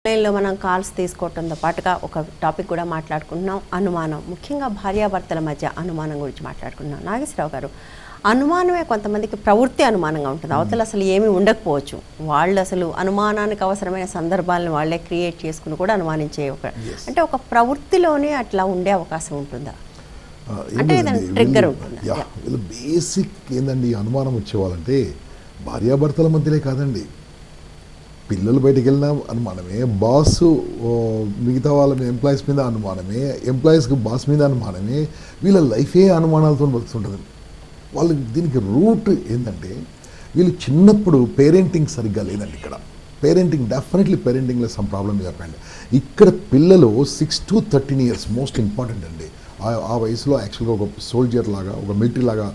ఆన్లైన్లో మనం కాల్స్ తీసుకోవడంతో పాటుగా ఒక టాపిక్ కూడా మాట్లాడుకుంటున్నాం అనుమానం ముఖ్యంగా భార్యాభర్తల మధ్య అనుమానం గురించి మాట్లాడుకుంటున్నాం నాగేశ్వరరావు గారు అనుమానమే కొంతమందికి ప్రవృత్తి అనుమానంగా ఉంటుంది అవతల అసలు ఏమీ ఉండకపోవచ్చు వాళ్ళు అసలు అనుమానానికి అవసరమైన సందర్భాలను వాళ్ళే క్రియేట్ చేసుకుని కూడా అనుమానించే ఒక అంటే ఒక ప్రవృత్తిలోనే అట్లా ఉండే అవకాశం ఉంటుందా ఆ, ఏం అంటే లేదండి, ఏదైనా trigger వీళ్ళు- ఉంటుందా? Yeah, Yeah. వీళ్ళు బేసిక్ ఏందండి ఈ అనుమానం వచ్చేవాళ్ళంటే భార్యాభర్తల మధ్యనే కాదండి పిల్లలు బయటికి వెళ్ళినా అనుమానమే బాస్ ఓ, మిగతా వాళ్ళ ఎంప్లాయీస్ మీద అనుమానమే ఎంప్లాయీస్కి బాస్ మీద అనుమానమే వీళ్ళ లైఫే అనుమానాలతో బతుకుతుంటుంది వాళ్ళు దీనికి రూట్ ఏంటంటే వీళ్ళు చిన్నప్పుడు పేరెంటింగ్ సరిగ్గా లేదండి ఇక్కడ పేరెంటింగ్ డెఫినెట్లీ పేరెంటింగ్లో సమ్ ప్రాబ్లమ్ చెప్పండి ఇక్కడ పిల్లలు six to thirteen years most important అండి ఆ- ఆ వయసులో యాక్చువల్గా ఒక సోల్జర్ లాగా ఒక మిలిటరీ లాగా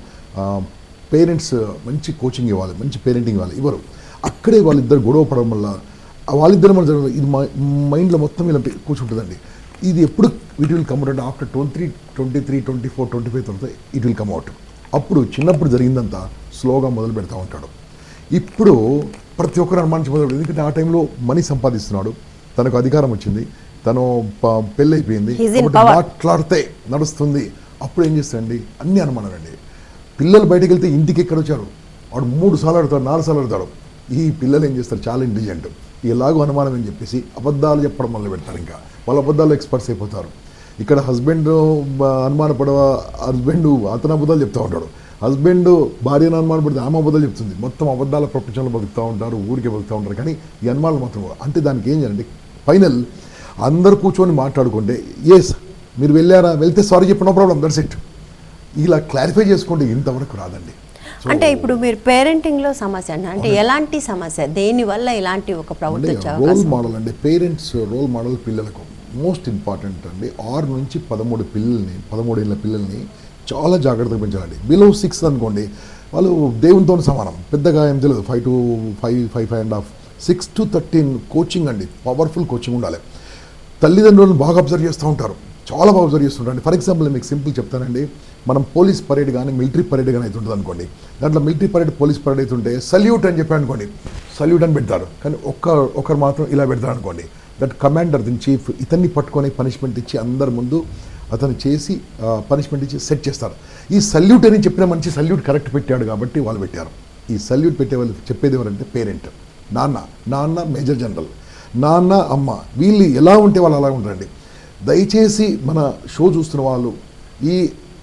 పేరెంట్స్ మంచి కోచింగ్ ఇవ్వాలి మంచి పేరెంటింగ్ ఇవ్వాలి ఇవ్వరు అక్కడే వాళ్ళిద్దరు గొడవ పడడం వల్ల ఆ వాళ్ళిద్దరు మన జరగదు ఇది మైండ్లో మొత్తం ఇలా కూర్చుంటుందండి ఇది ఎప్పుడు it will come out after twenty twenty three twenty four twenty five తర్వాత ఇట్ విల్ కమ్ అవుట్ అప్పుడు చిన్నప్పుడు జరిగిందంతా స్లోగా మొదలు పెడతా ఉంటాడు ఇప్పుడు ప్రతి ఒక్కరు అనుమానించబోతాడు ఎందుకంటే ఆ టైంలో మనీ సంపాదిస్తున్నాడు తనకు అధికారం వచ్చింది తను ప- పెళ్ళి అయిపోయింది He's in కాబట్టి power. మాట్లాడితే నడుస్తుంది అప్పుడు ఏం చేస్తాడండి అన్ని అనుమానం అండి పిల్లలు బయటకు వెళ్తే ఇంటికి ఎక్కడ వచ్చారు వాడు మూడు సార్లు ఆడతాడు నాలుగు సార్లు ఆడతాడు ఈ పిల్లలు ఏం చేస్తారు చాలా ఇంటెలిజెంట్ ఎలాగో అనుమానం అని చెప్పేసి అబద్ధాలు చెప్పడం మొదలు పెడతారు ఇంకా వాళ్ళ అబద్ధాలు ఎక్స్పర్ట్స్ అయిపోతారు ఇక్కడ హస్బెండ్ అనుమానపడ హస్బెండ్ అతను అబద్ధాలు చెప్తూ ఉంటాడు హస్బెండ్ భార్యను అనుమానపడితే ఆమె అబద్ధాలు చెప్తుంది మొత్తం అబద్ధాల ప్రపంచంలో బతుకుతూ ఉంటారు ఊరికే బతుకుతూ ఉంటారు కానీ ఈ అనుమానాలు మాత్రం అంటే దానికి ఏం చేయాలండి ఫైనల్ అందరు కూర్చొని మాట్లాడుకుంటే ఎస్ మీరు వెళ్ళారా వెళ్తే సారీ చెప్పిన ప్రాబ్లం దట్స్ ఇట్ ఇలా క్లారిఫై చేసుకుంటే ఇంతవరకు రాదండి So, అంటే ఇప్పుడు మీరు పేరెంటింగ్ లో సమస్య అంటే అంటే ఎలాంటి సమస్య దేని వల్ల ఇలాంటి ఒక ప్రవృత్తి అంటే వచ్చే రోల్ అవకాశం మోడల్ అండి పేరెంట్స్ రోల్ మోడల్ పిల్లలకు మోస్ట్ ఇంపార్టెంట్ అండి ఆరు నుంచి పదమూడు పిల్లల్ని పదమూడేళ్ళ పిల్లల్ని చాలా జాగ్రత్తగా పెంచాలండి బిలో సిక్స్ అనుకోండి వాళ్ళు దేవునితో సమానం పెద్దగా ఏం తెలియదు five to five five five and half six to thirteen coaching అండి పవర్ఫుల్ కోచింగ్ ఉండాలి తల్లిదండ్రులను బాగా అబ్జర్వ్ చేస్తూ ఉంటారు చాలా బాగా అబ్జర్వ్ చేస్తుంటారు ఫర్ ఎగ్జాంపుల్ మీకు సింపుల్ చెప్తానండి మనం పోలీస్ పరేడ్ కానీ మిలిటరీ పరేడ్ కానీ అవుతుంటుంది అనుకోండి దాంట్లో మిలిటరీ పరేడ్ పోలీస్ పరేడ్ అవుతుంటే సల్యూట్ అని చెప్పి అనుకోండి సల్యూట్ అని పెడతారు కానీ ఒక్క ఒకరు మాత్రం ఇలా పెడతారు అనుకోండి దట్ కమాండర్ దీని చీఫ్ ఇతన్ని పట్టుకొని పనిష్మెంట్ ఇచ్చి అందరి ముందు అతను చేసి పనిష్మెంట్ ఇచ్చి సెట్ చేస్తారు ఈ సల్యూట్ అని చెప్పిన మంచి సల్యూట్ కరెక్ట్ పెట్టాడు కాబట్టి వాళ్ళు పెట్టారు ఈ సల్యూట్ పెట్టే వాళ్ళు చెప్పేది ఎవరంటే పేరెంట్ నాన్న నాన్న మేజర్ జనరల్ నాన్న అమ్మ వీళ్ళు ఎలా ఉంటే వాళ్ళు అలా ఉంటారండి దయచేసి మన షో చూస్తున్న వాళ్ళు ఈ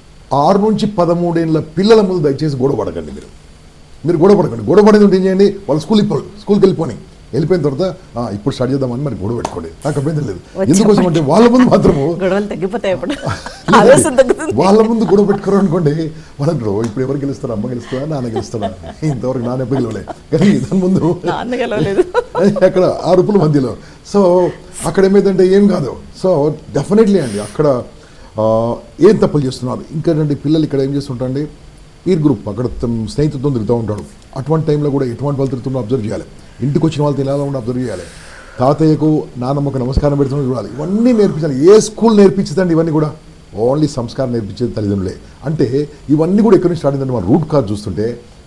ఆరు నుంచి పదమూడేళ్ళ పిల్లల ముందు దయచేసి గొడవ పడకండి మీరు మీరు గొడవ పడకండి గొడవ పడేది ఉంటే ఏం చేయండి వాళ్ళు స్కూల్ ఇప్పుడు స్కూల్కి వెళ్ళిపోయి వెళ్ళిపోయిన తర్వాత "ఆ, ఇప్పుడు స్టార్ట్ చేద్దామని మరి గొడవ పెట్టుకోండి నాకు అభ్యంతరం లేదు ఎందుకోసం అంటే వాళ్ళ ముందు మాత్రము గొడవలు తగ్గిపోతాయి ఇప్పుడు ఆవేశం తగ్గుతుంది వాళ్ళ ముందు గొడవ పెట్టుకోరు అనుకోండి వాళ్ళంటారు ఇప్పుడు ఎవరు గెలుస్తారు అమ్మ గెలుస్తారా నాన్న గెలుస్తారా ఇంతవరకు నాన్న ఎప్పుడు గెలవలే కానీ దాని ముందు నాన్న గెలవలేదు అక్కడ అరుపుల మధ్యలో సో అక్కడ ఏమైందంటే ఏం కాదు సో డెఫినెట్లీ అండి అక్కడ ఆ, ఏం తప్పులు చేస్తున్నారు ఇంకేంటంటే పిల్లలు ఇక్కడ ఏం చేస్తుంటారండి పీర్ గ్రూప్ అక్కడ తమ స్నేహితులతో తిరుగుతూ ఉంటాడు అటువంటి టైంలో కూడా ఎటువంటి వాళ్ళు తిరుగుతుందో అబ్జర్వ్ చేయాలి ఇంటికి వచ్చిన వాళ్ళు తినాలని కూడా అబ్జర్వ్ చేయాలి తాతయ్యకు నాన్నమ్మకు నమస్కారం పెడుతున్నా చూడాలి ఇవన్నీ నేర్పించాలి ఏ స్కూల్ నేర్పించదండి ఇవన్నీ కూడా ఓన్లీ సంస్కారం నేర్పించేది తల్లిదండ్రులే అంటే ఇవన్నీ కూడా ఎక్కడి నుంచి స్టార్ట్ అయిందంటే మన రూట్ కాజ్ చూస్తుంటే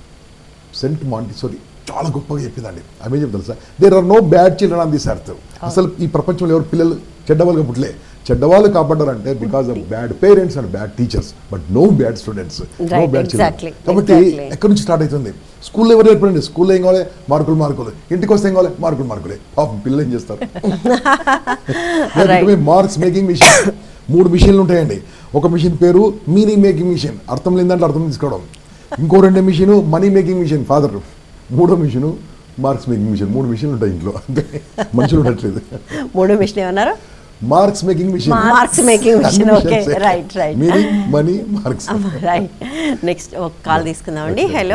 సెంట్ మాంటిసోరి చాలా గొప్పగా చెప్పిందండి ఆమె చెప్తారు తెలుసా there are no bad children on this earth అసలు ఈ ప్రపంచంలో ఎవరు పిల్లలు చెడ్డవాళ్ళుగా పుట్టలే చెడ్డవాళ్ళు కాపాడారంటే because of bad parents and bad teachers but no bad students no Right, bad exactly, children కాబట్టి exactly. ఎక్కడి నుంచి స్టార్ట్ అవుతుంది స్కూల్లో ఎవరు నేర్పండి స్కూల్లో ఏం కావాలి మార్కులు మార్కులు ఇంటికి వస్తే ఏం కావాలి మార్కులు మార్కులే పాపం పిల్లలు ఏం చేస్తారు Right. మార్క్స్ మేకింగ్ మిషన్ మూడు మిషన్లు ఉంటాయండి ఒక మిషన్ పేరు మీనింగ్ మేకింగ్ మిషన్ అర్థం లేదంటే అర్థం తీసుకోవడం ఇంకో రెండో mission money making mission father మూడో మిషన్ మార్క్స్ మేకింగ్ మిషన్ మూడు మిషన్లు ఉంటాయి ఇంట్లో అంటే మనుషులు ఉండట్లేదు మూడో మిషన్ ఏమన్నారు marks making mission marks making mission okay right right meaning money marks right next ఒక కాల్ తీసుకుందామండి hello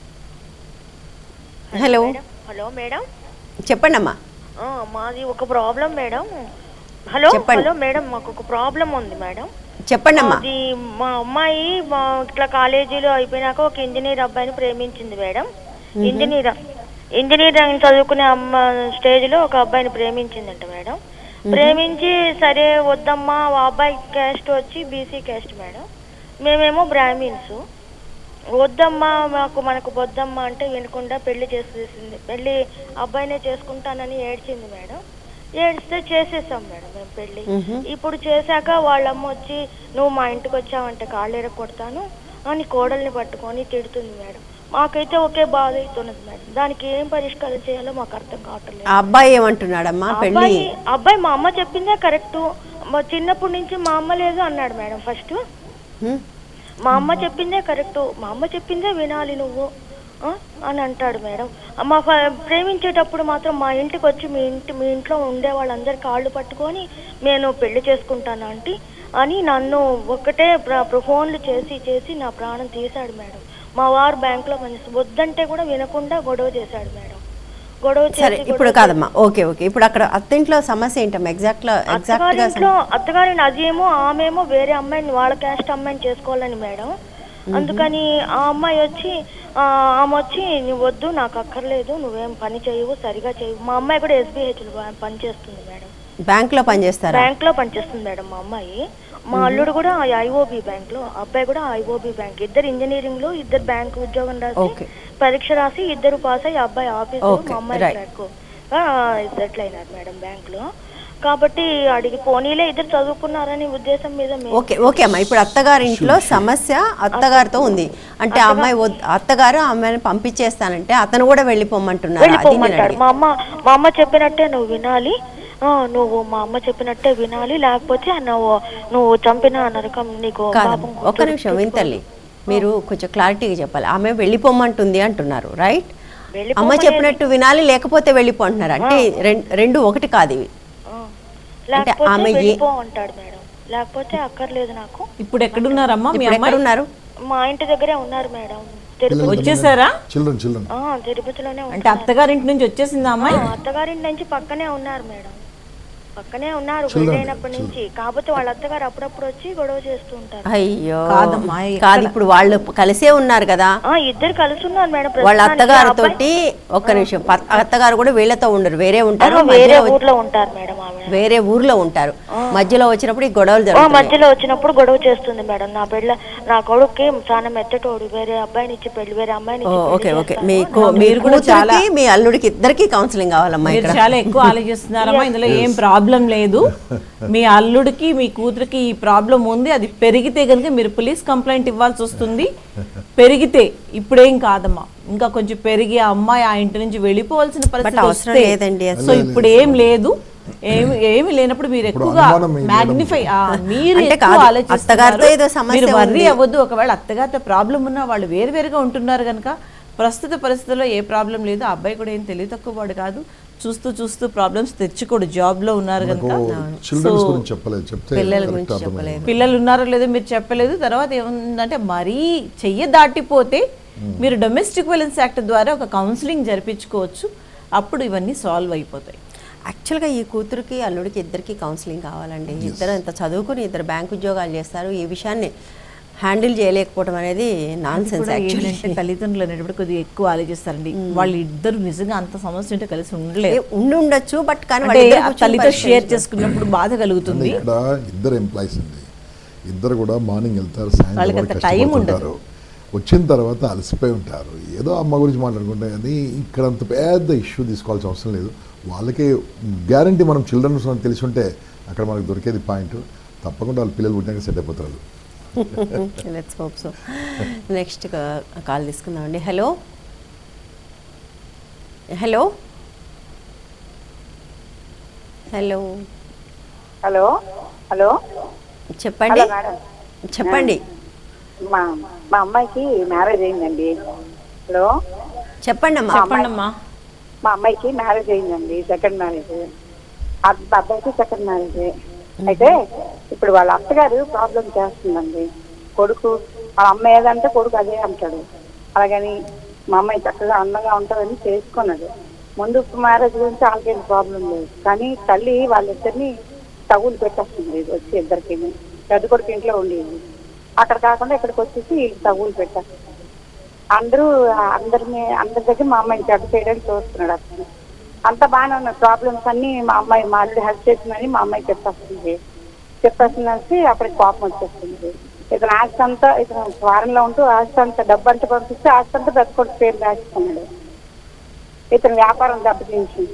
hello madam hello madam చెప్పండి అమ్మా ఆ, మాది ఒక ప్రాబ్లం మేడం హలో చెప్పండి. హలో మేడం మాకు ఒక ప్రాబ్లం ఉంది మేడం చెప్పండి అమ్మా అది మా అమ్మాయి మా ఇట్లా కాలేజీలో అయిపోయినాక ఒక ఇంజనీర్ అబ్బాయిని ప్రేమించింది మేడం ఇంజనీర్ ఇంజనీరింగ్ చదువుకునే అమ్మ స్టేజ్లో ఒక అబ్బాయిని ప్రేమించిందంట మేడం ప్రేమించి సరే వద్దమ్మా ఆ అబ్బాయి క్యాస్ట్ వచ్చి బీసీ క్యాస్ట్ మేడం మేమేమో బ్రాహ్మిన్స్ వద్దమ్మా మాకు మనకు వద్దమ్మా అంటే వినకుండా పెళ్లి చేసేసింది పెళ్లి అబ్బాయినే చేసుకుంటానని ఏడ్చింది మేడం ఏడిస్తే చేసేసాం మేడం మేము పెళ్లి ఇప్పుడు చేశాక వాళ్ళమ్మ వచ్చి నువ్వు మా ఇంటికి వచ్చావంటే కాళ్ళు కొడతాను అని కోడల్ని పట్టుకొని తిడుతుంది మేడం మాకైతే ఒకే బాధ అవుతున్నది మేడం దానికి ఏం పరిష్కారం చేయాలో మాకు అర్థం కావట్లేదు ఆ అబ్బాయి ఏమంటున్నాడమ్మా పెళ్ళి అబ్బాయి అబ్బాయి మా అమ్మ చెప్పిందే కరెక్ట్ చిన్నప్పటి నుంచి మా అమ్మ లేదు అన్నాడు మేడం ఫస్ట్ హ్మ్? మా అమ్మ చెప్పిందే కరెక్ట్ మా అమ్మ చెప్పిందే వినాలి నువ్వు ఆ? అని అంటాడు మేడం మా ఫ- ప్రేమించేటప్పుడు మాత్రం మా ఇంటికి వచ్చి మీ ఇంటి మీ ఇంట్లో ఉండే వాళ్ళందరి కాళ్ళు పట్టుకొని నేను పెళ్లి చేసుకుంటాను ఆంటీ అని నన్ను ఒకటే ప్ర- ప్ర- ఫోన్లు చేసి చేసి నా ప్రాణం తీశాడు మేడం మా వారు బ్యాంకులో పనిచేసి వద్దంటే కూడా వినకుండా గొడవ చేశాడు మేడం గొడవ సరే చేసి ఇప్పుడు గొడవ కాదమ్మా ఓకే ఓకే ఇప్పుడు అక్కడ అత్తింట్లో సమస్య ఏంటమ్మా ఎగ్జాక్ట్ ఎగ్జాక్ట్ గా అత్తగారింట్లో అత్తగారిని అదేమో ఆమెమో వేరే అమ్మాయిని వాళ్ళ క్యాస్ట్ అమ్మాయిని చేసుకోవాలని మేడం అందుకని ఆ అమ్మాయి వచ్చి ఆ, ఆమె వచ్చి నువ్వు వద్దు నాకు అక్కర్లేదు నువ్వేం పని చేయవు సరిగా చేయవు మా అమ్మాయి కూడా ఎస్బీహెచ్ పని చేస్తుంది మేడం బ్యాంక్ లో పనిచేస్తారా బ్యాంక్ లో పనిచేస్తుంది మేడం మా అమ్మాయి మా అల్లుడు కూడా ఐఓబి బ్యాంక్ లో అబ్బాయి కూడా ఐఓబి బ్యాంక్ ఇద్దరు ఇంజనీరింగ్ లో ఇద్దరు బ్యాంక్ ఉద్యోగం రాసి Okay. పరీక్ష రాసి ఇద్దరు పాస్ అయ్యి అబ్బాయి ఆఫీస్ Okay, మా అమ్మాయి right. క్లర్క్ సెటిల్ అయినారు మేడం బ్యాంక్ లో కాబట్టి అడిగి పోనీలే ఇద్దరు చదువుకున్నారని ఉద్దేశం మీద మేము ఓకే ఓకే అమ్మా ఇప్పుడు అత్తగారింట్లో సమస్య అత్తగారితో ఉంది అంటే ఆ అమ్మాయి వద్- అత్తగారు ఆ అమ్మాయిని పంపించేస్తానంటే అతను కూడా వెళ్ళిపోమంటున్నారు అది నేను వెళ్ళిపోమంటాడు అడిగేది. మా అమ్మ మా అమ్మ చెప్పినట్టే నువ్వు వినాలి ఆ, నువ్వు మా అమ్మ చెప్పినట్టే వినాలి లేకపోతే నువ్వు నువ్వు చంపిన నరకం నీకు కాదమ్మా పాపం ఒక్క నిమిషం వింతల్లి మీరు కొంచెం క్లారిటీగా చెప్పాలి ఆమె వెళ్ళిపోమంటుంది అంటున్నారు రైట్ అమ్మ వెళ్ళిపోమనేది- చెప్పినట్టు వినాలి లేకపోతే వెళ్ళిపోంటున్నారు అంటే రెం- రెండు ఒకటి కాదు ఇవి ఆ. లేకపోతే ఆమె ఏ- వెళ్ళిపో అంటాడు మేడం లేకపోతే అక్కర్లేదు నాకు ఇప్పుడు ఎక్కడున్నారమ్మా మీ ఇప్పుడు ఎక్కడ అమ్మాయి ఉన్నారు మా ఇంటి దగ్గరే ఉన్నారు మేడం తిరుపతి వచ్చేసారా చిల్డ్రన్ చిల్డ్రన్ ఆ, తిరుపతిలోనే అంటే ఉంటారు అత్తగారింటి నుంచి వచ్చేసిందా అమ్మాయి ఆ, అత్తగారింటి నుంచి పక్కనే ఉన్నారు మేడం పక్కనే ఉన్నారు Children, పెళ్ళైనప్పటి నుంచి కాకపోతే వాళ్ళ అత్తగారు అప్పుడప్పుడు వచ్చి గొడవ చేస్తూ ఉంటారు అయ్యో కాదమ్మా, కాదు ఇప్పుడు వాళ్ళు కలిసే ఉన్నారు కదా ఆ ఇద్దరు కలిసి ఉన్నారు మేడం వాళ్ళ ప్రస్తుతానికి. అత్తగారు ఆ అబ్బాయి- తోటి ఒక్క నిమిషం ప- అత్తగారు కూడా వీళ్ళతో ఉండరు వేరే ఉంటారు ఆహా, వేరే మధ్యలో వచ్చి- ఊర్లో ఉంటారు మేడం ఆమె వేరే ఊర్లో ఉంటారు మధ్యలో వచ్చినప్పుడు ఈ గొడవలు ఓ జరుగుతాయి మధ్యలో వచ్చినప్పుడు గొడవ చేస్తుంది మేడం నా బిడ్డ నా కొడుక్కి చాలా మెత్తటోడు వేరే అబ్బాయిని ఇచ్చి పెళ్లి వేరే అమ్మాయిని ఓ, ఇచ్చి పెళ్లి ఓకే ఓకే చేస్తాను. మీకు మీరు మీరు కూడా కూడా చాలా- మీ అల్లుడికి ఇద్దరికి కౌన్సిలింగ్ కావాలమ్మా మీరు ఇక్కడ చాలా ఎక్కువ ఆలోచిస్తున్నారమ్మా ఇందులో ఏం ప్రాబ్లం లేదు మీ అల్లుడికి మీ కూతురికి ఈ ప్రాబ్లం ఉంది అది పెరిగితే కనుక మీరు పోలీస్ కంప్లైంట్ ఇవ్వాల్సి వస్తుంది పెరిగితే ఇప్పుడేం కాదమ్మా ఇంకా కొంచెం పెరిగి ఆ అమ్మాయి ఆ ఇంటి నుంచి వెళ్ళిపోవాల్సిన పరిస్థితి అవసరం వస్తే లేదండి అసలు. సో ఇప్పుడు ఏం లేదు ఏమి ఏమి లేనప్పుడు మీరు ఇప్పుడు ఎక్కువగా అనుమానం ఏం మ్యాగ్నిఫై మీరు అంటే ఎక్కువ కాదు, ఆలోచిస్తున్నారు. అత్తగారితో ఏదో సమస్య మీరు వర్రీ ఉంది. అవ్వద్దు ఒకవేళ అత్తగారితో ప్రాబ్లం ఉన్నా వాళ్ళు వేరు వేరుగా ఉంటున్నారు కనుక ప్రస్తుత పరిస్థితుల్లో ఏ ప్రాబ్లం లేదు ఆ అబ్బాయి కూడా ఏం తెలివి తక్కువ వాడు కాదు చూస్తూ చూస్తూ ప్రాబ్లమ్స్ తెచ్చుకోడు జాబ్ లో ఉన్నారు కనుక చిల్డ్రన్స్ గురించి చెప్పలేదు చెప్తే పిల్లల correct గురించి అర్థమయ్యేది. చెప్పలేదు. పిల్లలు ఉన్నారో లేదో మీరు చెప్పలేదు తర్వాత ఏముందంటే మరీ చెయ్యి దాటిపోతే మీరు డొమెస్టిక్ వైలెన్స్ యాక్ట్ ద్వారా ఒక కౌన్సిలింగ్ జరిపించుకోవచ్చు అప్పుడు ఇవన్నీ సాల్వ్ అయిపోతాయి యాక్చువల్గా ఈ కూతురికి అల్లుడికి ఇద్దరికి కౌన్సిలింగ్ కావాలండి ఇద్దరు ఇంత చదువుకుని ఇద్దరు బ్యాంక్ ఉద్యోగాలు చేస్తారు ఈ విషయాన్ని హ్యాండిల్ చేయలేకపోవడం అనేది నాన్ సెన్స్ కూడా యాక్చువల్లీ ఏంటంటే తల్లిదండ్రులు అనేటప్పుడు కొద్దిగా ఎక్కువ ఆలోచిస్తారండి వాళ్ళు ఇద్దరు నిజంగా అంత సమస్య ఉంటే కలిసి ఉండలేదు ఉండి ఉండొచ్చు బట్ కానీ అంటే వాళ్ళిద్దరు ఆ కూర్చొని తల్లితో పరిష్కరించుకోవాలి. షేర్ చేసుకున్నప్పుడు బాధ కలుగుతుంది ఇక్కడ ఇద్దరు ఎంప్లాయీస్ అండి ఇద్దరు కూడా మార్నింగ్ వెళ్తారు సాయంత్రం వాళ్ళకి వరకు అంత టైం కష్టపడుతుంటారు వచ్చిన తర్వాత అలసిపోయి ఉంటారు ఏదో అమ్మ గురించి మాట్లాడుకుంటే కానీ ఇక్కడ అంత పెద్ద ఇష్యూ తీసుకోవాల్సిన అవసరం లేదు వాళ్ళకి గ్యారంటీ మనం చిల్డ్రన్స్ తెలిసి ఉంటే అక్కడ మనకు దొరికేది పాయింట్ తప్పకుండా వాళ్ళ పిల్లలు పుట్టినాక సెట్ అయిపోతారు let's hope so next call తీసుకుందామండి hello hello hello hello hello చెప్పండి హలో మేడం చెప్పండి మా మా అమ్మాయికి మ్యారేజ్ అయిందండి హలో చెప్పండి అమ్మా చెప్పండమ్మా మా అమ్మాయికి మ్యారేజ్ అయిందండి సెకండ్ మ్యారేజ్ అబ్బాయికి సెకండ్ మ్యారేజ్ అయితే ఇప్పుడు వాళ్ళ అత్తగారు ప్రాబ్లం చేస్తుందండి కొడుకు వాళ్ళ అమ్మ ఏదంటే కొడుకు అదే అంటాడు అలాగని మా అమ్మాయి చక్కగా అందంగా ఉంటుందని చేసుకున్నాడు ముందు మ్యారేజ్ గురించి వాళ్ళకేం ప్రాబ్లం లేదు కానీ తల్లి వాళ్ళిద్దరిని తగులు పెట్టేస్తుంది వచ్చి ఇద్దరికి పెద్ద కొడుకు ఇంట్లో ఉండేది అక్కడ కాకుండా ఇక్కడికి వచ్చేసి వీళ్ళు తగులు పెట్టేస్తుంది అందరూ అందరిని అందరి దగ్గర మా అమ్మాయిని చెడ్డ చేయడానికి చూస్తున్నాడు అతను అంత బాగానే ఉన్న ప్రాబ్లమ్స్ అన్ని మా అమ్మాయి మా ఆల్రెడీ హెల్ప్ చేసిందని మా అమ్మాయి చెప్పేస్తుంది చెప్పేసిందని అప్పటికి కోపం వచ్చేస్తుంది ఇతను ఆస్తి అంతా ఇతను వారంలో ఉంటూ ఆస్తి అంతా డబ్బు అంతా పంపిస్తే ఆస్తి అంతా పెద్ద కొడుకు పేరు రాసుకున్నాడు ఇతను వ్యాపారం దెబ్బతించింది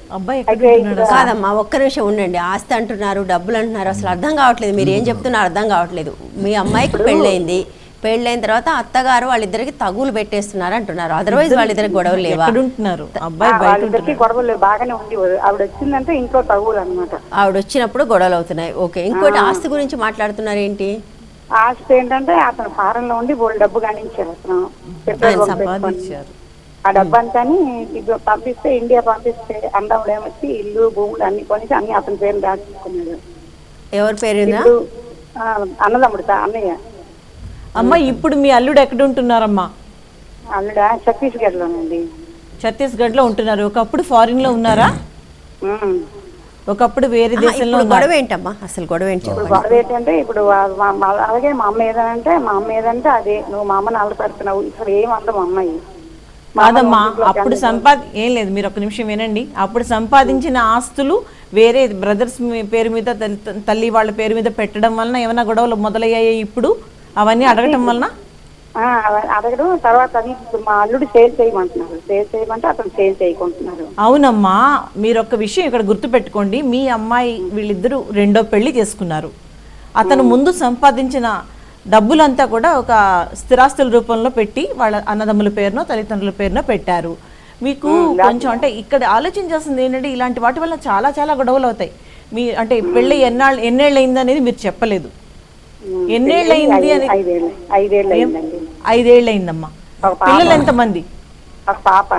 అబ్బాయి ఎక్కడ అయితే ఉంటున్నాడు అసలు? కాదమ్మా ఒక్క నిమిషం ఉండండి ఆస్తి అంటున్నారు డబ్బులు అంటున్నారు అసలు అర్థం కావట్లేదు మీరు ఏం చెప్తున్నారు అర్థం కావట్లేదు మీ అమ్మాయికి పెళ్ళైంది పెళ్ళైన తర్వాత అత్తగారు వాళ్ళిద్దరికి తగులు పెట్టేస్తున్నారు అంటున్నారు అదర్వైజ్ వాళ్ళిద్దరికి గొడవలు లేవా ఎక్కడ ఉంటున్నారు అబ్బాయి ఆ, బయట వాళ్ళిద్దరికి ఉంటున్నారు గొడవలు బాగానే ఉంది ఆవిడ వచ్చిందంటే ఇంట్లో తగులు అనమాట ఆవిడ వచ్చినప్పుడు గొడవలు అవుతున్నాయి ఓకే ఇంకోటి ఆస్తి గురించి మాట్లాడుతున్నారు ఏంటి ఆస్తి ఏంటంటే అతను ఫారెన్ లో ఉండి బోల్ డబ్బు కానించారు అతను పెట్రోల్ ఆయన బంక్ పెట్టుకొని. సంపాదించారు ఆ డబ్బు అంతాని ఇప్పుడు పంపిస్తే ఇండియా పంపిస్తే అందముడు ఏమొచ్చి ఇల్లు భూములు అన్ని కొనేసి అన్ని అతని పేరు దాచుకున్నాడు ఎవరి పేరుందా ఇప్పుడు ఆ, అన్నదమ్ముడు తా- అన్నయ్య అమ్మ ఇప్పుడు మీ అల్లుడు ఎక్కడ ఉంటున్నారమ్మా అల్లుడ ఛత్తీస్గఢ్ లోనండి ఛత్తీస్గఢ్ లో ఉంటున్నారు ఒకప్పుడు ఫారిన్ లో ఉన్నారా ఉమ్. ఒకప్పుడు వేరే ఆహా, దేశంలో ఇప్పుడు ఉన్నారు గొడవ ఏంటమ్మా అసలు గొడవ ఏంటి ఇప్పుడు చెప్పండి గొడవ ఏంటంటే ఇప్పుడు వా- వా- మా- అలాగే మా అమ్మ ఏదంటే మా అమ్మ ఏదంటే అదే నువ్వు మా అమ్మని అల్ల పెడుతున్నావు ఇక్కడ ఏమందో మా అమ్మాయి మా అమ్మ కాదమ్మా ఇంట్లోకి అప్పుడు అన్ని- సంపాది ఏం లేదు మీరు ఒక నిమిషం వినండి అప్పుడు సంపాదించిన ఆస్తులు వేరే బ్రదర్స్ పేరు మీద తల్లి- తల్లి వాళ్ళ పేరు మీద పెట్టడం వలన ఏమైనా గొడవలు మొదలయ్యాయి ఇప్పుడు అవన్నీ అడగటం వలన ఆ, అవ- అడగడం తర్వాత అది ఇప్పుడు మా అల్లుడు సేల్ చేయమంటున్నారు సేల్ చేయమంటే అతను సేల్ చేయకుంటున్నారు అవునమ్మా మీరు ఒక విషయం ఇక్కడ గుర్తుపెట్టుకోండి మీ అమ్మాయి వీళ్ళిద్దరూ రెండో పెళ్లి చేసుకున్నారు అతను ముందు సంపాదించిన డబ్బులంతా కూడా ఒక స్థిరాస్తుల రూపంలో పెట్టి వాళ్ళ అన్నదమ్ముల పేరునో తల్లిదండ్రుల పేరునో పెట్టారు మీకు కొంచెం అంటే ఇక్కడ ఆలోచించాల్సింది ఏంటంటే ఇలాంటి వాటి వల్ల చాలా చాలా గొడవలు అవుతాయి మీ అంటే పెళ్ళి ఎన్నాళ్ళు ఎన్నేళ్ళు అయింది అనేది మీరు చెప్పలేదు ఎన్నేళ్ళు అయింది అని ఐదేళ్ళు ఐదేళ్ళు అయిందండి ఐదేళ్ళు అయిందమ్మా ఒక పాప. పిల్లలు ఎంతమంది ఒక పాప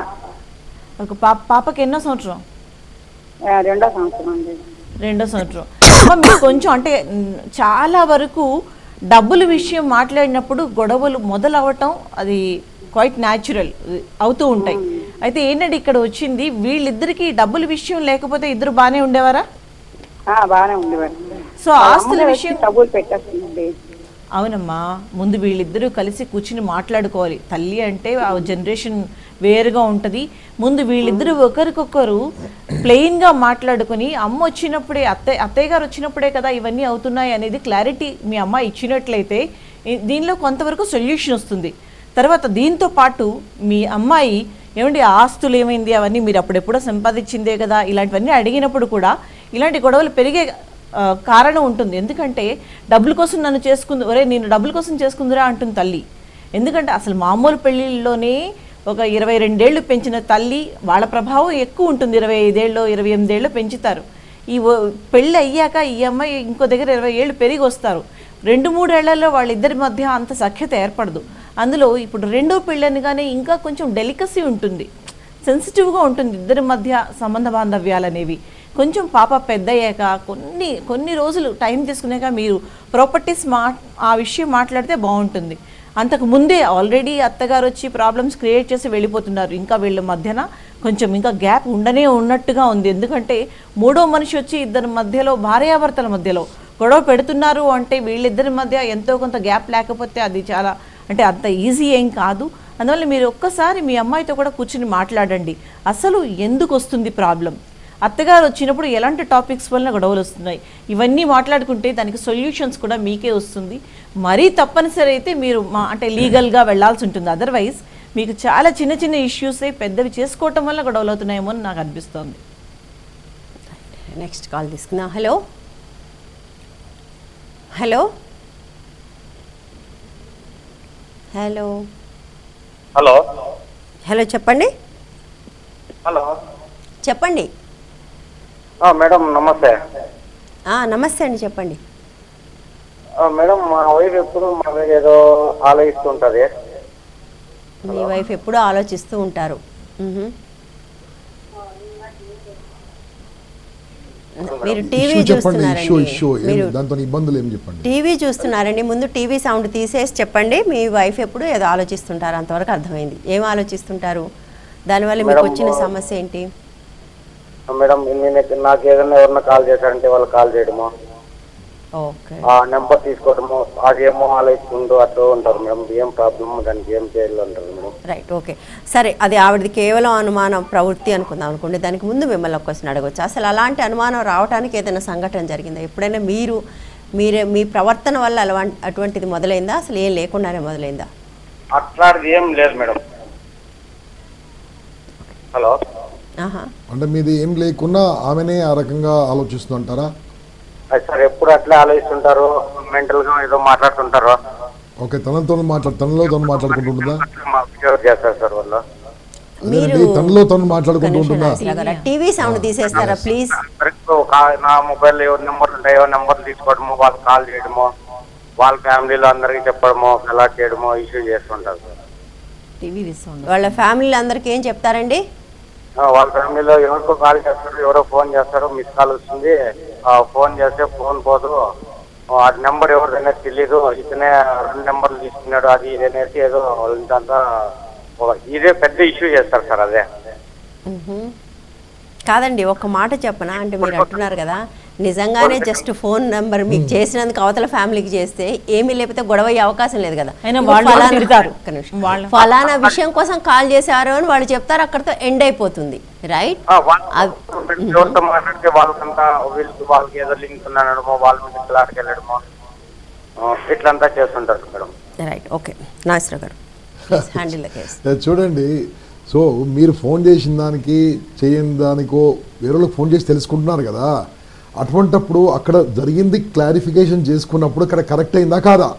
ఒక పాప పాపకి ఎన్నో సంవత్సరం ఆ, రెండో సంవత్సరం అండి రెండో సంవత్సరం అమ్మ, మీరు కొంచెం అంటే మ్, చాలా వరకు డబ్బుల విషయం మాట్లాడినప్పుడు గొడవలు మొదలవటం అది క్వైట్ న్యాచురల్ అవుతూ ఉంటాయి అయితే ఏంటంటే ఇక్కడ వచ్చింది వీళ్ళిద్దరికి డబ్బుల విషయం లేకపోతే ఇద్దరు బాగానే ఉండేవారా ఆ, బాగానే ఉండేవారు సో ఆస్తుల విషయం డబ్బులు పెట్టేస్తుందండి అవునమ్మా ముందు వీళ్ళిద్దరూ కలిసి కూర్చుని మాట్లాడుకోవాలి తల్లి అంటే ఆ జనరేషన్ వేరుగా ఉంటుంది ముందు వీళ్ళిద్దరూ ఒకరికొకరు ప్లెయిన్గా మాట్లాడుకొని అమ్మ వచ్చినప్పుడే అత్తయ్య అత్తయ్య గారు వచ్చినప్పుడే కదా ఇవన్నీ అవుతున్నాయి అనేది క్లారిటీ మీ అమ్మ ఇచ్చినట్లయితే ఈ- దీనిలో కొంతవరకు సొల్యూషన్ వస్తుంది తర్వాత దీంతో పాటు మీ అమ్మాయి ఏమండి ఆ ఆస్తులు ఏమైంది అవన్నీ మీరు అప్పుడెప్పుడో సంపాదించిందే కదా ఇలాంటివన్నీ అడిగినప్పుడు కూడా ఇలాంటి గొడవలు పెరిగే ఆ, కారణం ఉంటుంది ఎందుకంటే డబ్బుల కోసం నన్ను చేసుకుంది ఒరే నేను డబ్బుల కోసం చేసుకుందిరా అంటుంది తల్లి ఎందుకంటే అసలు మామూలు పెళ్ళిళ్ళలోనే ఒక ఇరవై రెండేళ్ళు పెంచిన తల్లి వాళ్ళ ప్రభావం ఎక్కువ ఉంటుంది ఇరవై ఐదేళ్ళు ఇరవై ఎనిమిదేళ్ళు పెంచుతారు ఈ ఓ- పెళ్ళి అయ్యాక ఈ అమ్మాయి ఇంకో దగ్గర ఇరవై ఏళ్ళు పెరిగి వస్తారు రెండు మూడేళ్లలో వాళ్ళిద్దరి మధ్య అంత సఖ్యత ఏర్పడదు అందులో ఇప్పుడు రెండో పెళ్ళనిగానే ఇంకా కొంచెం డెలికసీ ఉంటుంది సెన్సిటివ్గా ఉంటుంది ఇద్దరి మధ్య సంబంధ బాంధవ్యాలు అనేవి కొంచెం పాప పెద్దయ్యాక కొన్ని కొన్ని రోజులు టైం తీసుకున్నాక మీరు ప్రాపర్టీస్ మా ఆ విషయం మాట్లాడితే బాగుంటుంది అంతకు ముందే ఆల్రెడీ అత్తగారు వచ్చి ప్రాబ్లమ్స్ క్రియేట్ చేసి వెళ్ళిపోతున్నారు ఇంకా వీళ్ళ మధ్యన కొంచెం ఇంకా గ్యాప్ ఉండనే ఉన్నట్టుగా ఉంది ఎందుకంటే మూడో మనిషి వచ్చి ఇద్దరి మధ్యలో భార్యాభర్తల మధ్యలో గొడవ పెడుతున్నారు అంటే వీళ్ళిద్దరి మధ్య ఎంతో కొంత గ్యాప్ లేకపోతే అది చాలా అంటే అంత ఈజీ ఏం కాదు అందువల్ల మీరు ఒక్కసారి మీ అమ్మాయితో కూడా కూర్చుని మాట్లాడండి అసలు ఎందుకు వస్తుంది ప్రాబ్లం అత్తగారు వచ్చినప్పుడు ఎలాంటి టాపిక్స్ వల్ల గొడవలు వస్తున్నాయి ఇవన్నీ మాట్లాడుకుంటే దానికి సొల్యూషన్స్ కూడా మీకే వస్తుంది మరీ తప్పనిసరి అయితే మీరు మా అంటే లీగల్గా వెళ్ళాల్సి ఉంటుంది అదర్వైజ్ మీకు చాలా చిన్న చిన్న ఇష్యూస్ పెద్దవి చేసుకోవటం వల్ల గొడవలు అవుతున్నాయేమో అని నాకు అనిపిస్తోంది నెక్స్ట్ కాల్ తీసుకుందాం hello hello hello hello hello చెప్పండి హలో చెప్పండి ఆ, మేడం నమస్తే ఆ, నమస్తే అండి చెప్పండి ఆ, మేడం మా వైఫ్ ఎప్పుడు మా మీద ఏదో ఆలోచిస్తుంటది మీ వైఫ్ ఎప్పుడూ ఆలోచిస్తూ ఉంటారు మ్హూ. మీరు టీవీ ఇష్యూ చెప్పండి ఇష్యూ చూస్తున్నారండి ఇష్యూ మీరు దాంతో ఇబ్బందులు ఏం చెప్పండి టీవీ చూస్తున్నారండి ముందు టీవీ సౌండ్ తీసేసి చెప్పండి మీ వైఫ్ ఎప్పుడు ఏదో ఆలోచిస్తుంటారు అంతవరకు అర్థమైంది ఏం ఆలోచిస్తుంటారు దానివల్ల మీకు మేడం, వచ్చిన సమస్య ఏంటి మేడం నేను నాకు ఏదైనా ఎవరన్నా కాల్ చేశారంటే వాళ్ళు కాల్ చేయడము ఓకే ఆ నెంబర్ తీసుకోవడము అదేమో ఆలోచిస్తుంటూ అట్లా ఉంటారు మేడం ఏం ప్రాబ్లమ్ దానికి ఏం చేయాలి అంటారు మేడం రైట్ ఓకే సరే అది ఆవిడది కేవలం అనుమానం ప్రవృత్తి అనుకుందాం అనుకోండి దానికి ముందు మిమ్మల్ని ఒక క్వశ్చన్ అడగవచ్చు అసలు అలాంటి అనుమానం రావడానికి ఏదైనా సంఘటన జరిగిందా ఎప్పుడైనా మీరు మీరే మీ ప్రవర్తన వల్ల అలవా అటువంటిది మొదలైందా అసలు ఏం లేకుండానే మొదలైందా అట్లాంటిది ఏం లేదు మేడం హలో ఆహా అంటే మీది ఏం లేకున్నా ఆమెనే ఆ రకంగా ఆలోచిస్తుంటారా అది సార్ ఎప్పుడు అట్లే ఆలోచిస్తుంటారు మెంటల్ గా ఏదో మాట్లాడుతుంటారు ఓకే తనతో మాట్లాడు తనలో తను మాట్లాడుకుంటుంటుందా అట్లా మాకు ఫేవర్ చేస్తారు సార్ వాళ్ళు అదేనండి తనలో తను మాట్లాడుకుంటూ ఉంటుందా టీవీ సౌండ్ తీసేస్తారా ప్లీజ్ అందరికీ ఒక నా మొబైల్ ఎవరి నెంబర్లు ఉంటాయో నెంబర్లు తీసుకోవడము వాళ్ళు కాల్ చేయడము వాళ్ళ ఫ్యామిలీలో అందరికీ చెప్పడము అలాట్ చేయడము ఇష్యూ చేస్తుంటారు సార్ టీవీ తీసుకోండి వాళ్ళ ఫ్యామిలీ అందరికి ఏం చెప్తారండి ఆ, వాళ్ళ ఫ్యామిలీలో ఎవరికో కాల్ చేస్తారు ఎవరో ఫోన్ చేస్తారు మిస్ కాల్ వస్తుంది ఆ, ఫోన్ చేస్తే ఫోన్ పోదు ఆ నెంబర్ ఎవరిదైనా తెలీదు ఇతనే రెండు నెంబర్లు తీసుకున్నాడు అది ఇది అనేసి ఏదో వాళ్ళంతా ఒక- ఇదే పెద్ద ఇష్యూ చేస్తారు సార్ అదే మ్హూ. కాదండి ఒక మాట చెప్పనా అంటే మీరు అంటున్నారు కదా నిజంగానే జస్ట్ ఫోన్ నెంబర్ మీకు చేసినందుకు అవతల ఫ్యామిలీకి చేస్తే ఏమీ లేకపోతే గొడవ అయ్యే అవకాశం లేదు కదా అయినా ఇప్పుడు వాళ్ళు కూడా ఫలానా- తిడతారు. ఒక్క నిమిషం. వాళ్ళ- ఫలానా విషయం కోసం కాల్ చేశారు అని వాళ్ళు చెప్తారు అక్కడితో ఎండ్ అయిపోతుంది రైట్ ఆ, వాళ్ళు ఎవరితో మాట్లాడితే వాళ్ళకంతా వీళ్ళకి వాళ్ళకి ఏదో లింక్ ఉన్నాడమో వాళ్ళ మీద క్లాస్కి వెళ్ళడమో ఆ, ఇట్లంతా చేస్తుంటారు మేడం రైట్ ఓకే నాగేశ్వర గారు హ్యాండిల్ ద కేస్ అది చూడండి సో మీరు ఫోన్ చేసిన దానికి చేయని దానికో వేరే వాళ్ళకి ఫోన్ చేసి తెలుసుకుంటున్నారు కదా అటువంటప్పుడు అక్కడ జరిగింది క్లారిఫికేషన్ చేసుకున్నప్పుడు అక్కడ కరెక్ట్ అయిందా కాదా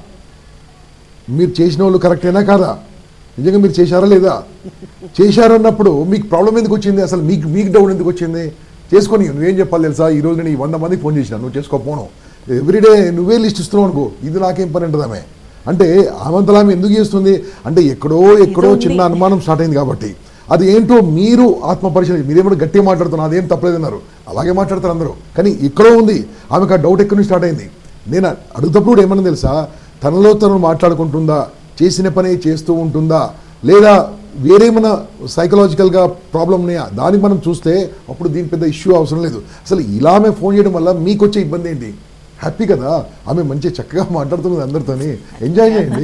మీరు చేసిన వాళ్ళు కరెక్ట్ అయినా కాదా నిజంగా మీరు చేశారా లేదా చేశారన్నప్పుడు మీకు ప్రాబ్లం ఎందుకు వచ్చింది అసలు మీకు మీకు డౌన్ ఎందుకు వచ్చింది చేసుకొని నువ్వేం చెప్పాలి తెలుసా ఈ రోజు నేను ఈ వంద మందికి ఫోన్ చేసిన నువ్వు చేసుకోపోను ఎవ్రీడే నువ్వే లిస్ట్ ఇస్తున్నావు అనుకో ఇది నాకేం పని ఉంటుంది ఆమె అంటే ఆమంతలా ఆమె ఎందుకు చేస్తుంది అంటే ఎక్కడో ఎక్కడో చిన్న అనుమానం స్టార్ట్ అయింది కాబట్టి అది ఏంటో మీరు ఆత్మ పరిశీలన మీరేమో గట్టిగా మాట్లాడుతున్నారు అదేం తప్పలేదన్నారు అలాగే మాట్లాడతారు అందరూ కానీ ఎక్కడో ఉంది ఆమెకు ఆ డౌట్ ఎక్కడి నుంచి స్టార్ట్ అయింది నేను అడుగుతప్పుడు కూడా ఏమన్నా తెలుసా తనలో తను మాట్లాడుకుంటుందా చేసిన పని చేస్తూ ఉంటుందా లేదా వేరేమైనా సైకలాజికల్గా ప్రాబ్లం ఉన్నాయా దాన్ని మనం చూస్తే అప్పుడు దీని పెద్ద ఇష్యూ అవసరం లేదు అసలు ఇలా ఆమె ఫోన్ చేయడం వల్ల మీకు వచ్చే ఇబ్బంది ఏంటి హ్యాపీ కదా ఆమె మంచి చక్కగా మాట్లాడుతుంది అందరితోని ఎంజాయ్ చేయండి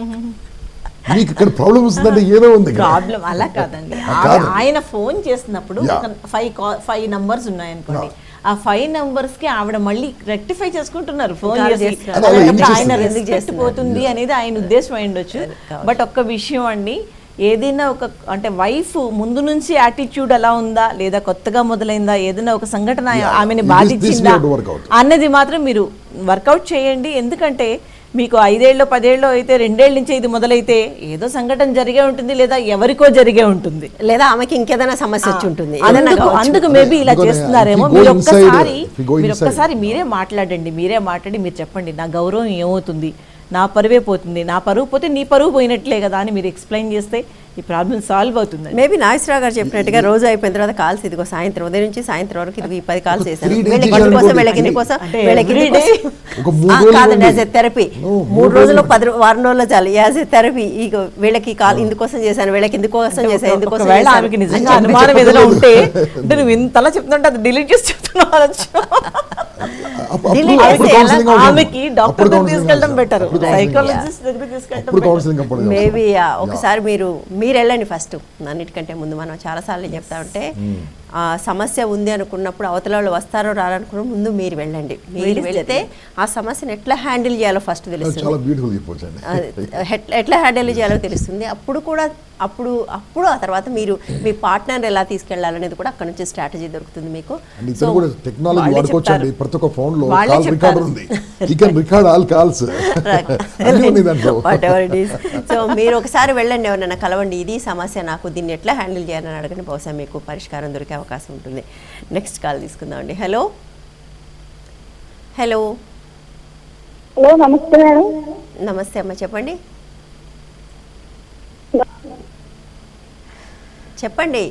మీకు ఇక్కడ ప్రాబ్లం వస్తుందంటే ఏదో ఉంది ఇక్కడ. ప్రాబ్లం అలా కాదండి ఆ, ఆమె- కాదు. ఆయన ఫోన్ చేసినప్పుడు యా. ఒక ఫైవ్ కా- ఫైవ్ నంబర్స్ ఉన్నాయనుకోండి ఆ ఫైవ్ నంబర్స్ కి ఆవిడ మళ్ళీ రెక్టిఫై చేసుకుంటున్నారు ఫోన్ కాల్ చేసి చేస్తున్నారు. అదే, అలా అలాంటప్పుడు ఎందుకు ఆయన చేస్తున్నారు? ఎందుకు రెస్పెక్ట్ చేస్తున్నారు? పోతుంది అనేది ఆయన ఉద్దేశం అయి ఉండొచ్చు బట్ ఒక్క విషయం అండి ఏదైనా ఒక అంటే వైఫ్ ముందు నుంచి యాటిట్యూడ్ అలా ఉందా లేదా కొత్తగా మొదలైందా ఏదైనా ఒక సంఘటన Yeah. ఆమెని This- this బాధించిందా we have to work out. అన్నది మాత్రం మీరు వర్కౌట్ చేయండి ఎందుకంటే మీకు ఐదేళ్ళు పదేళ్ళు అయితే రెండేళ్ల నుంచి ఇది మొదలైతే ఏదో సంఘటన జరిగే ఉంటుంది లేదా ఎవరికో జరిగే ఉంటుంది లేదా ఆమెకి ఇంకేదైనా సమస్య వచ్చి ఉంటుంది ఏదైనా అందుకు కావచ్చు. అందుకు మేబీ ఇలా ఎందుకంటే చేస్తున్నారేమో if you go మీరు inside, ఒక్కసారి if you go మీరు inside. ఒక్కసారి మీరే మాట్లాడండి మీరే మాట్లాడి మీరు చెప్పండి నా గౌరవం ఏమవుతుంది నా పరువే పోతుంది నా పరువు పోతే నీ పరువు పోయినట్లే కదా అని మీరు ఎక్స్ప్లెయిన్ చేస్తే ఈ ప్రాబ్లం సాల్వ్ అవుతుంది మేబీ నాగేశ్వరరావు గారు చెప్పినట్టుగా రోజు అయిపోయిన తర్వాత కాల్స్ ఇదిగో సాయంత్రం ఉదయం నుంచి సాయంత్రం వరకు ఇది ఈ పది కాల్స్ చేశాను three days వీళ్ళకి చేశారు ఇంటి కోసం అనుకోండి. వీళ్ళకి ఇంటి కోసం అంటే వీళ్ళకి ఇంటి every day కోసం. ఒక మూడు ఆ, రోజులు కాదండి ఇవ్వండి. యాజ్ ఎ థెరపీ No, మూడు మూడు రోజులు రోజులు. పది వారం రోజులు చాలు యాజ్ ఎ థెరపీ ఇక వీళ్ళకి కాల్ ఇందుకోసం చేశాను వీళ్ళకి ఇందుకోసం చేశాను ఇందుకోసం ఒకవేళ చేశాను. ఆమెకి అని నిజంగా చెప్పి అనుమానం ఏదైనా చెప్పలేదు. ఉంటే అంటే నువ్వు ఇంతలా చెప్తుంటే అది డిలీట్ చేసి చెప్తున్నావు అనొచ్చు. అప్పుడు- Delete అప్పుడు చేస్తే counselling అవసరం. ఆమెకి డాక్టర్ అప్పుడు దగ్గర counselling తీసుకెళ్ళడం అవసరం. బెటర్ అప్పుడు counselling అవసరం. సైకాలజిస్ట్ దగ్గర తీసుకెళ్ళడం అప్పుడు better. కౌన్సిలింగ్ అప్పుడు అవసరం. Maybe Yeah. ఒకసారి మీరు మీరు వెళ్ళండి ఫస్ట్ అన్నిటికంటే ముందు మనం చాలాసార్లు చెప్తా ఉంటే ఆ సమస్య ఉంది అనుకున్నప్పుడు అవతల వాళ్ళు వస్తారో రారనుకున్న ముందు మీరు వెళ్ళండి మీరు వెళితే ఆ సమస్యను ఎట్లా హ్యాండిల్ చేయాలో ఫస్ట్ అది తెలుస్తుంది చాలా బ్యూటిఫుల్ చెప్పొచ్చండి అది ఎట్- ఎట్లా హ్యాండిల్ చేయాలో తెలుస్తుంది అప్పుడు కూడా అప్పుడు అప్పుడు ఆ తర్వాత మీరు మీ పార్ట్నర్ ఎలా తీసుకెళ్లాలనేది కూడా అక్కడ నుంచి స్ట్రాటజీ దొరుకుతుంది మీకు అండ్ ఇప్పుడు కూడా టెక్నాలజీ వాళ్ళే వాడుకోవచ్చండి చెప్తారు. ప్రతి ఒక్క ఫోన్ లో వాళ్ళే కాల్ రికార్డర్ చెప్తారు. ఉంది ఈ కెన్ రికార్డ్ ఆల్ కాల్స్ అన్ని ఉన్నాయి దాంట్లో whatever it is so మీరు ఒకసారి వెళ్ళండి ఎవరైనా కలవండి ఇది సమస్య నాకు దీన్ని ఎట్లా హ్యాండిల్ చేయాలని అడగండి బహుశా మీకు పరిష్కారం దొరికే అవకాశం ఉంటుంది నెక్స్ట్ కాల్ తీసుకుందామండి హలో హలో హలో నమస్తే మేడం నమస్తే అమ్మ చెప్పండి చెప్పండి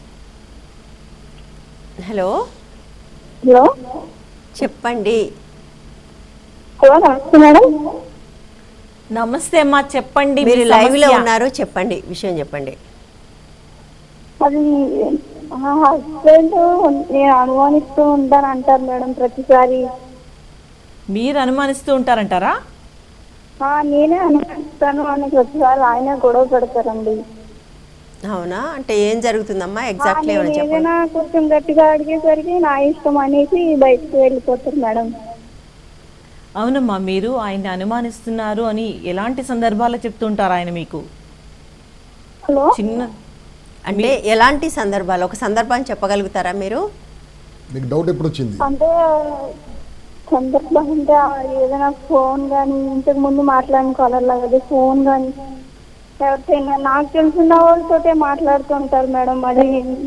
హలో హలో చెప్పండి హలో నమస్తే మేడం నమస్తే అమ్మా చెప్పండి మీ మీరు లైవ్ లో సమస్య. ఉన్నారు చెప్పండి విషయం చెప్పండి అది మా హస్బెండ్ నేను అనుమానిస్తూ ఉంటాను అంటారు మేడం ప్రతిసారి మీరు అనుమానిస్తూ ఉంటారంటారా ఆ, నేనే అనుమానిస్తాను అని ప్రతిసారి ఆయనే గొడవ పెడతారండి అవునా అంటే ఏం జరుగుతుందమ్మా ఆ, ఎగ్జాక్ట్లీ నేను ఏమైనా చెప్పండి ఏదైనా కొంచెం గట్టిగా అడిగేసరికి నా ఇష్టం అనేసి బయటకు వెళ్ళిపోతారు మేడం అవునమ్మా మీరు ఆయన్ని అనుమానిస్తున్నారు అని ఎలాంటి సందర్భాల్లో చెప్తుంటారు ఆయన మీకు హలో చిన్న అంటే ఎలాంటి సందర్భాలు ఒక సందర్భాన్ని చెప్పగలుగుతారా మీరు మీకు డౌట్ ఎప్పుడు వచ్చింది అంటే సందర్భం అంటే ఆ ఏదైనా ఫోన్ కానీ ఇంతకు ముందు మాట్లాడిన కాలర్ లాగా ఫోన్ కానీ ఎవరికైనా నాకు తెలిసిన వాళ్ళతోటే మాట్లాడుతుంటారు మేడం అది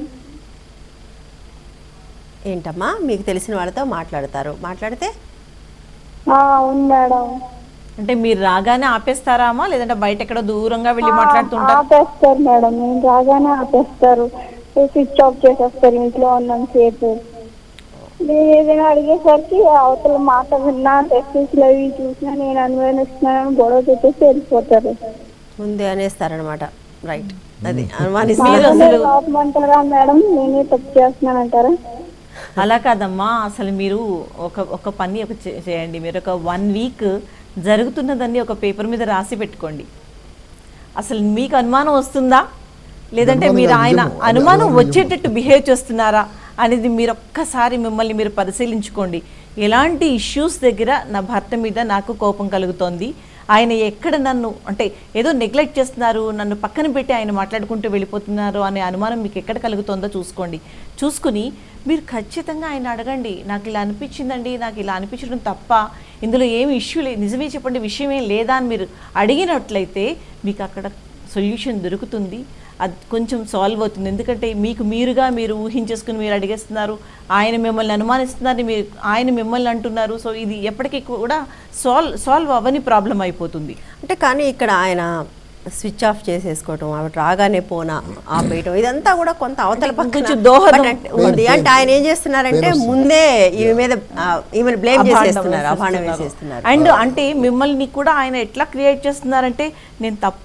ఏంటమ్మా మీకు తెలిసిన వాళ్ళతో మాట్లాడతారు మాట్లాడితే ఆ, అవును మేడం అంటే మీరు రాగానే ఆపేస్తారా అమ్మా లేదంటే బయట ఎక్కడ దూరంగా వెళ్ళి ఆ, మాట్లాడుతుంటారు ఆపేస్తారు మేడం నేను రాగానే ఆపేస్తారు స్విచ్ ఆఫ్ చేసేస్తారు ఇంట్లో ఉన్నంత సేపు నేను ఏదైనా అడిగేసరికి అవతల మాట విన్నా టెస్టిస్లు అవి చూసినా నేను అనుమానిస్తున్నానని గొడవ పెట్టేసి వెళ్ళిపోతారు ముందే అనేస్తారనమాట రైట్ అది మీరు అనుమానిస్తారు అసలు- ఆపమంటారా మేడం నేనే తప్పు చేస్తున్నానంటారా అలా కాదమ్మా అసలు మీరు ఒక ఒక పని ఒక చే- చేయండి మీరు ఒక వన్ వీక్ జరుగుతున్నదాన్ని ఒక పేపర్ మీద రాసి పెట్టుకోండి అసలు మీకు అనుమానం వస్తుందా లేదంటే అనుమానం మీరు కాదు, ఆయన నిజము. అది- అనుమానం అది నిజము. వచ్చేటట్టు బిహేవ్ చేస్తున్నారా అనేది మీరు ఒక్కసారి మిమ్మల్ని మీరు పరిశీలించుకోండి ఎలాంటి ఇష్యూస్ దగ్గర నా భర్త మీద నాకు కోపం కలుగుతోంది ఆయన ఎక్కడ నన్ను అంటే ఏదో నెగ్లెక్ట్ చేస్తున్నారు నన్ను పక్కన పెట్టి ఆయన మాట్లాడుకుంటూ వెళ్ళిపోతున్నారు అనే అనుమానం మీకు ఎక్కడ కలుగుతుందో చూసుకోండి చూసుకుని మీరు ఖచ్చితంగా ఆయన అడగండి నాకు ఇలా అనిపించిందండి నాకు ఇలా అనిపించడం తప్ప ఇందులో ఏమి ఇష్యూ లేదు నిజమే చెప్పండి విషయం ఏం లేదా అని మీరు అడిగినట్లయితే మీకు అక్కడ సొల్యూషన్ దొరుకుతుంది అది కొంచెం సాల్వ్ అవుతుంది ఎందుకంటే మీకు మీరుగా మీరు ఊహించేసుకుని మీరు అడిగేస్తున్నారు ఆయన మిమ్మల్ని అనుమానిస్తున్నారు మీరు ఆయన మిమ్మల్ని అంటున్నారు సో ఇది ఎప్పటికీ కూడా సాల్వ్ సాల్వ్ అవ్వని ప్రాబ్లం అయిపోతుంది అంటే కానీ ఇక్కడ ఆయన స్విచ్ ఆఫ్ చేసేసుకోవటం ఆవిడ రాగానే పోనా ఆపేయటం ఇదంతా కూడా కొంత అవతల పక్కన కొంచెం దోహదం. but అంటే ఉంది అంటే ఆయన ఏం చేస్తున్నారంటే పేరు వస్తుంది. ముందే ఈమె మీద ఆ, ఈమెను బ్లేమ్ అభాండం చేసేస్తున్నారు అభాండం వేసేస్తున్నారు. వేసేస్తున్నారు అండ్ అంటే మిమ్మల్ని కూడా ఆయన ఎట్లా క్రియేట్ చేస్తున్నారంటే నేను తప్ప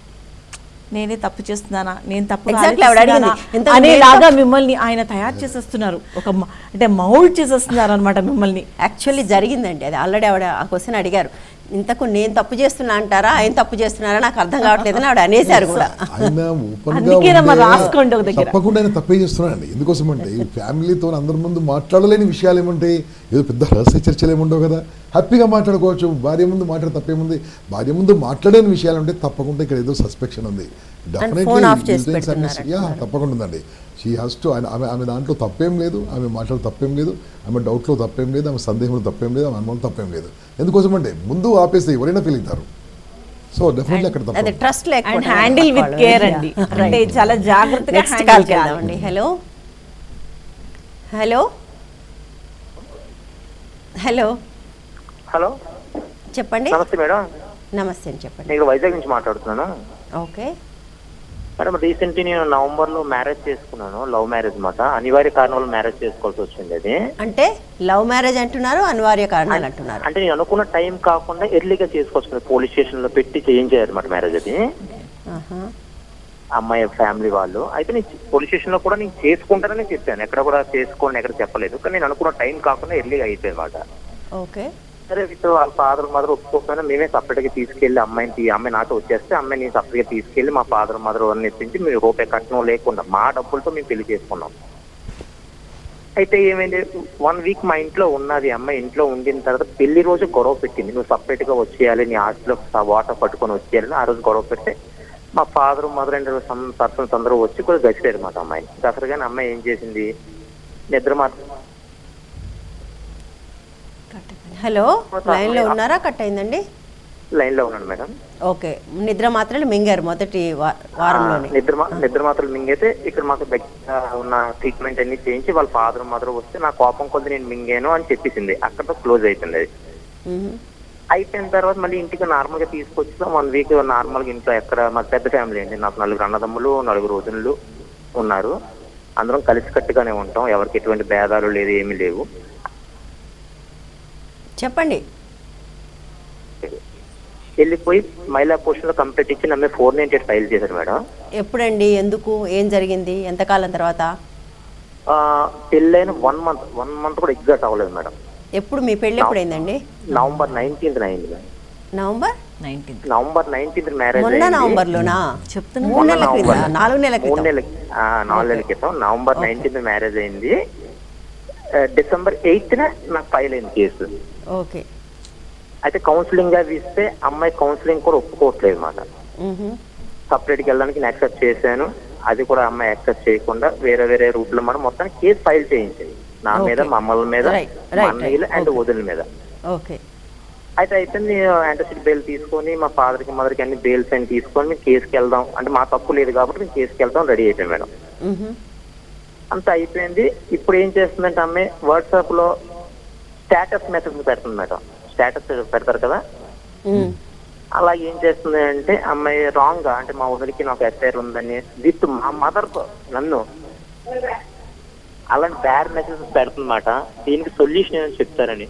నేనే తప్పు చేస్తున్నానా నేను తప్పు Exactly, ఆవిడ అడిగింది. ఇంతకు అనేలాగా మిమ్మల్ని ఆయన తయారు చేసేస్తున్నారు ఒక మ- అంటే మౌల్డ్ చేసేస్తున్నారు అనమాట మిమ్మల్ని యాక్చువల్లీ జరిగిందండి అది ఆల్రెడీ ఆవిడ ఆ క్వశ్చన్ అడిగారు ఇంతకు నేను తప్పు చేస్తున్నా అంటారా ఆయన తప్పు చేస్తున్నారా నాకు అర్థం కావట్లేదని ఆవిడ అనేసారు కూడా ఆయన ఓపెన్ గా అందుకేనమ్మా ఉంటే రాసుకోండి ఒక దగ్గర. తప్పకుండా ఆయన తప్పే చేస్తున్నాడండి ఎందుకోసం అంటే ఈ ఫ్యామిలీతో అందరి ముందు మాట్లాడలేని విషయాలు ఏముంటాయి ఏదో పెద్ద రహస్య చర్చలు ఏముండవు కదా హ్యాపీగా మాట్లాడుకోవచ్చు భార్య ముందు మాట్లాడే తప్పేముంది భార్య ముందు మాట్లాడలేని విషయాలు ఉంటే తప్పకుండా ఇక్కడ ఏదో సస్పెక్షన్ ఉంది phone off చేసి పెడుతున్నారు యా తప్పకుండా ఉందండి షీ హాస్ టు ఆయన ఆమె ఆమె దాంట్లో తప్పేం లేదు ఆమె మాటలు తప్పేం లేదు ఆమె డౌట్లో తప్పేం లేదు ఆమె సందేహంలో తప్పేం లేదు ఆమె అనుమానం తప్పేం లేదు ఎందుకోసం అంటే ముందు ఆపేస్తే ఎవరైనా ఫీల్ అవుతారు సో డెఫినెట్లీ అక్కడ అదే తప్ప ట్రస్ట్ అండ్ లేకపోతే హ్యాండిల్ విత్ కేర్ అండి అంటే చాలా జాగ్రత్తగా నెక్స్ట్ handle కాల్ చేయాలి. చేద్దామండి హలో హలో హలో హలో చెప్పండి నమస్తే మేడం నమస్తే అండి చెప్పండి నేను వైజాగ్ నుంచి మాట్లాడుతున్నాను ఓకే మేడం రీసెంట్లీ నేను నవంబర్ లో మ్యారేజ్ చేసుకున్నాను లవ్ మ్యారేజ్ మాట అనివార్య కారణాల మ్యారేజ్ చేసుకోవాల్సి వచ్చింది అది అంటే లవ్ మ్యారేజ్ అంటున్నారు అనివార్య కారణాలు అంటున్నారు అంటే నేను అనుకున్న టైం కాకుండా ఎర్లీగా చేసుకోవచ్చు పోలీస్ స్టేషన్ లో పెట్టి చేయించారు అనమాట మ్యారేజ్ అది ఆహా. అమ్మాయి ఫ్యామిలీ వాళ్ళు అయితే నేను పోలీస్ స్టేషన్ లో కూడా నేను చేసుకుంటానని చెప్పాను ఎక్కడ కూడా చేసుకోండి ఎక్కడ చెప్పలేదు కానీ నేను అనుకున్న టైం కాకుండా ఎర్లీగా అయిపోయింది అనమాట ఓకే సరే విత్ వాళ్ళ ఫాదర్ మదర్ ఒప్పుకోకపోయినా మేమే సపరేట్ గా తీసుకెళ్లి అమ్మాయిని తీ- అమ్మాయి నాతో వచ్చేస్తే అమ్మాయిని సపరేట్ గా తీసుకెళ్లి మా ఫాదర్ మదర్ అన్ని ఇప్పించి మేము రూపాయి కట్నం లేకుండా మా డబ్బులతో మేము పెళ్లి చేసుకున్నాం అయితే ఏమైంది వన్ వీక్ మా ఇంట్లో ఉన్నది అమ్మాయి ఇంట్లో ఉండిన తర్వాత పెళ్లి రోజు గొడవ పెట్టింది నువ్వు సపరేట్ గా వచ్చేయాలి నీ ఆస్తిలో వాటర్ పట్టుకొని వచ్చేయాలని ఆ రోజు గొడవ పెడితే మా father mother and some persons అందరూ వచ్చి కూడా గసిరారు మాట అమ్మాయిని గసరగానే అమ్మాయి ఏం చేసింది నిద్ర మాత్రం హలో లైన్ లో ఉన్నారా కట్ అయిందండి లైన్ లో ఉన్నాడు మేడం ఓకే నిద్ర మాత్రలు మింగారు మొదటి వా- వారంలోనే ఆ, నిద్ర మా- నిద్ర మాత్రలు మింగైతే ఇక్కడ మాకు దగ్గర ఉన్న ట్రీట్మెంట్ అన్ని చేయించి వాళ్ళ ఫాదర్ మదర్ వస్తే నా కోపం కొద్ది నేను మింగాను అని చెప్పేసింది అక్కడతో క్లోజ్ అయిపోయింది అది మ్మ్. అయిపోయిన తర్వాత మళ్ళీ ఇంటికి నార్మల్ గా తీసుకొచ్చి వన్ వీక్ నార్మల్ గా ఇంట్లో ఎక్కడ మా పెద్ద ఫ్యామిలీ అండి నాకు నలుగురు అన్నదమ్ములు నలుగురు వదినలు ఉన్నారు అందరం కలిసికట్టుగానే ఉంటాం ఎవరికి ఎటువంటి భేదాలు లేదు ఏమీ లేవు చెప్పండి వెళ్ళిపోయి మహిళా పోషన్ లో కంప్లీట్ ఇచ్చి నమ్మే ఫోర్ నైన్టీ ఎయిట్ ఫైల్ చేశారు మేడం ఎప్పుడండి ఎందుకు ఏం జరిగింది ఎంతకాలం తర్వాత ఆ, పెళ్ళైన వన్ మంత్ వన్ మంత్ కూడా ఎగ్జాక్ట్ అవ్వలేదు మేడం ఎప్పుడు మీ పెళ్ళి ఎప్పుడైందండి నవంబర్ నైన్టీన్త్ అయింది madam November nineteenth November nineteenth marriage మొన్న నవంబర్ లోనా చెప్తున్నా మూడు నెలల క్రితం నాలుగు నెలల మూడు క్రితం నెలల ఆ, నాలుగు నెలల క్రితం నవంబర్ నైన్టీన్త్ మ్యారేజ్ అయింది ఆ, డిసెంబర్ ఎయిత్ నాకు ఫైల్ అయింది కేసు ఓకే అయితే కౌన్సిలింగ్ అవి ఇస్తే అమ్మాయి కౌన్సిలింగ్ కూడా ఒప్పుకోవట్లేదు మాట మ్హూ. సపరేట్కి వెళ్ళడానికి నేను యాక్సెప్ట్ చేశాను అది కూడా అమ్మాయి యాక్సెస్ చేయకుండా వేరే వేరే రూట్ లో మనం మొత్తం కేసు ఫైల్ చేయించింది నా మీద Okay. మా అమ్మల మీద Right, మా right, అన్నయ్యలు right. And Okay. వదిన మీద ఓకే అయితే అయిపోయింది యాంటసిడ్ బెయిల్ తీసుకొని మా ఫాదర్ కి మదర్ కి అన్ని బెయిల్స్ అని తీసుకొని మేము కేసుకి వెళ్దాం అంటే మా తప్పు లేదు కాబట్టి మేము కేసుకి వెళ్దాం రెడీ అయిపోయాం మేడం మ్హూ. అంత అయిపోయింది ఇప్పుడు ఏం చేస్తుందంటే అమ్మాయి వాట్సాప్ లో స్టేటస్ మెసేజ్ పెడుతుంది మేడం స్టేటస్ పెడతారు కదా మ్. అలా ఏం చేస్తుంది అంటే అమ్మాయి రాంగ్ గా అంటే మా ఊరికి నాకు ఎఫ్ఐఆర్ ఉందని విత్ మా మదర్ తో నన్ను అలాంటి బ్యాడ్ మెసేజెస్ పెడుతుందన్నమాట దీనికి సొల్యూషన్ ఏమని చెప్తారని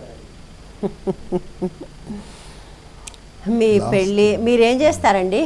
మీ పెళ్ళి మీరేం చేస్తారండి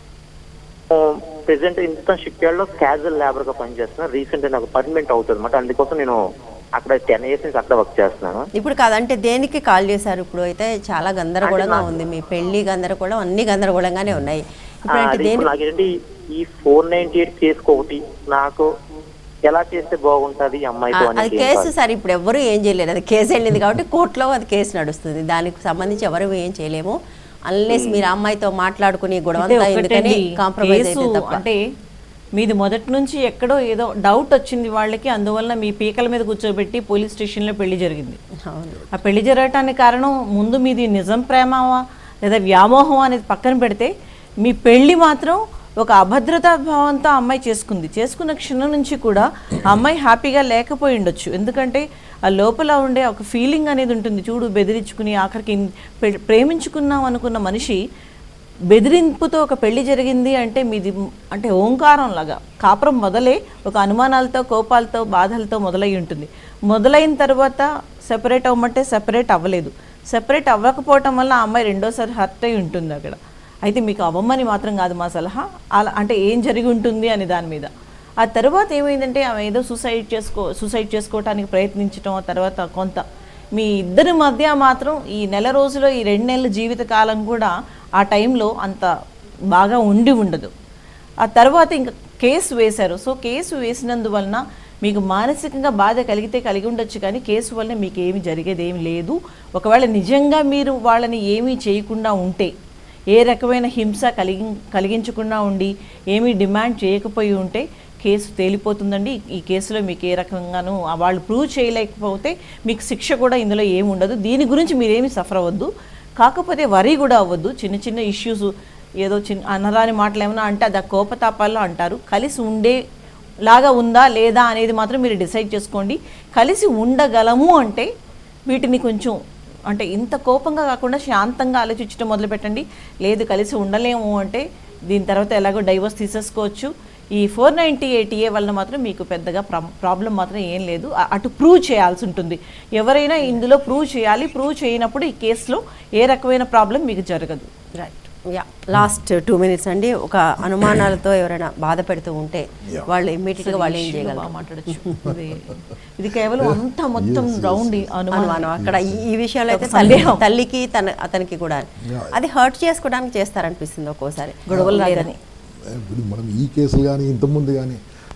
ప్రెసెంట్ ఇన్స్టన్ షిప్ యార్డ్ లో క్యాజువల్ లేబర్ గా పనిచేస్తున్నా రీసెంట్ నాకు పర్మనెంట్ అవుతుంది అనమాట అందుకోసం నేను అక్కడ టెన్ ఇయర్స్ నుంచి అక్కడ వర్క్ చేస్తున్నాను ఇప్పుడు కాదంటే దేనికి కాల్ చేశారు ఇప్పుడు అయితే చాలా గందరగోళంగా అంటే ఉంది మీ పెళ్లి గందరగోళం అన్ని గందరగోళంగానే ఉన్నాయి ఇప్పుడు అంటే అది దేని ఇప్పుడు నాకేంటి ఈ ఫోర్ నైన్టీ ఎయిట్ కేసుకు ఒకటి నాకు ఎలా చేస్తే బాగుంటది ఈ ఆ, అమ్మాయితో అది అనేది కేసు సార్ ఇప్పుడు ఎవరు ఏం చేయలేరు అది కేసు వెళ్ళింది కాబట్టి కోర్టులో అది కేసు నడుస్తుంది దానికి సంబంధించి ఎవరు ఏం చేయలేము అన్లెస్ మీరు ఆ అమ్మాయితో మాట్లాడుకుని అంటే గొడవంతా ఎందుకని ఒకటండి, కాంప్రమైజ్ కేసు అయితే తప్ప అంటే మీది మొదటి నుంచి ఎక్కడో ఏదో డౌట్ వచ్చింది వాళ్ళకి అందువల్ల మీ పీకల మీద కూర్చోబెట్టి పోలీస్ స్టేషన్లో పెళ్లి జరిగింది అవును ఆ పెళ్లి జరగటానికి కారణం ముందు మీది నిజం ప్రేమవా లేదా వ్యామోహం అనేది పక్కన పెడితే మీ పెళ్లి మాత్రం ఒక అభద్రతా భావంతో ఆ అమ్మాయి చేసుకుంది చేసుకున్న క్షణం నుంచి కూడా ఆ అమ్మాయి హ్యాపీగా లేకపోయి ఉండొచ్చు ఎందుకంటే ఆ లోపల ఉండే ఒక ఫీలింగ్ అనేది ఉంటుంది చూడు బెదిరించుకుని ఆఖరికి ప్రే- ప్రేమించుకున్నాం అనుకున్న మనిషి బెదిరింపుతో ఒక పెళ్లి జరిగింది అంటే మీది అంటే ఓంకారం లాగా కాపురం మొదలే ఒక అనుమానాలతో కోపాలతో బాధలతో మొదలై ఉంటుంది మొదలైన తర్వాత సెపరేట్ అవ్వమంటే సెపరేట్ అవ్వలేదు సెపరేట్ అవ్వకపోవటం వల్ల ఆ అమ్మాయి రెండోసారి హర్ట్ అయి ఉంటుంది అక్కడ అయితే మీకు అవ్వమని మాత్రం కాదు మా సలహా అలా అంటే ఏం జరిగి ఉంటుంది అని దాని మీద ఆ తర్వాత ఏమైందంటే ఆమె ఏదో సూసైడ్ చేసుకో సూసైడ్ చేసుకోవటానికి ప్రయత్నించడం ఆ తర్వాత కొంత మీ ఇద్దరి మధ్య మాత్రం ఈ నెల రోజులో ఈ రెండు నెలల జీవిత కాలం కూడా ఆ టైంలో అంత బాగా ఉండి ఉండదు ఆ తర్వాత ఇంకా కేసు వేశారు సో కేసు వేసినందువలన మీకు మానసికంగా బాధ కలిగితే కలిగి ఉండొచ్చు కానీ కేసు వల్ల మీకు ఏమి జరిగేది ఏమి లేదు ఒకవేళ నిజంగా మీరు వాళ్ళని ఏమీ చేయకుండా ఉంటే ఏ రకమైన హింస కలిగి కలిగించకుండా ఉండి ఏమీ డిమాండ్ చేయకపోయి ఉంటే కేసు తేలిపోతుందండి ఈ కేసులో మీకు ఏ రకంగానూ ఆ వాళ్ళు ప్రూవ్ చేయలేకపోతే మీకు శిక్ష కూడా ఇందులో ఏమి ఉండదు దీని గురించి మీరేమి సఫర్ అవ్వద్దు కాకపోతే వరి కూడా అవ్వద్దు చిన్న చిన్న ఇష్యూస్ ఏదో చిన్న అనరాని మాటలు ఏమైనా అంటే అది ఆ కోపతాపాల్లో అంటారు కలిసి ఉండే లాగా ఉందా లేదా అనేది మాత్రం మీరు డిసైడ్ చేసుకోండి కలిసి ఉండగలము అంటే వీటిని కొంచెం అంటే ఇంత కోపంగా కాకుండా శాంతంగా ఆలోచించడం మొదలు పెట్టండి లేదు కలిసి ఉండలేము అంటే దీని తర్వాత ఎలాగో డైవర్స్ తీసేసుకోవచ్చు ఈ ఫోర్ నైంటీ ఎయిటీఏ వలన మాత్రం మీకు పెద్దగా ప్రాబ్లం మాత్రం ఏం లేదు అ- అటు ప్రూవ్ చేయాల్సి ఉంటుంది ఎవరైనా ఇందులో ప్రూవ్ చేయాలి ప్రూవ్ చేయనప్పుడు ఈ కేసులో ఏ రకమైన ప్రాబ్లం మీకు జరగదు right yeah last two minutes అండి ఒక అనుమానాలతో ఎవరైనా బాధ పెడుతూ ఉంటే వాళ్ళు ఇమ్మీడియట్గా వాళ్ళు ఏం ఇష్యూలో చేయగలరు బాగా మాట్లాడొచ్చు ఇది ఇది కేవలం అంతా మొత్తం రౌండ్ అనుమానం అనుమానం అక్కడ ఈ- ఈ విషయంలో అయితే ఒక తల్లి సందేహం. తల్లికి తన అతనికి కూడా అది హర్ట్ చేసుకోవడానికి చేస్తారనిపిస్తుంది ఒక్కోసారి గొడవలు రాగానే ఇప్పుడు మనం ఈ కేసులు కానీ ఇంతకుముందు కానీ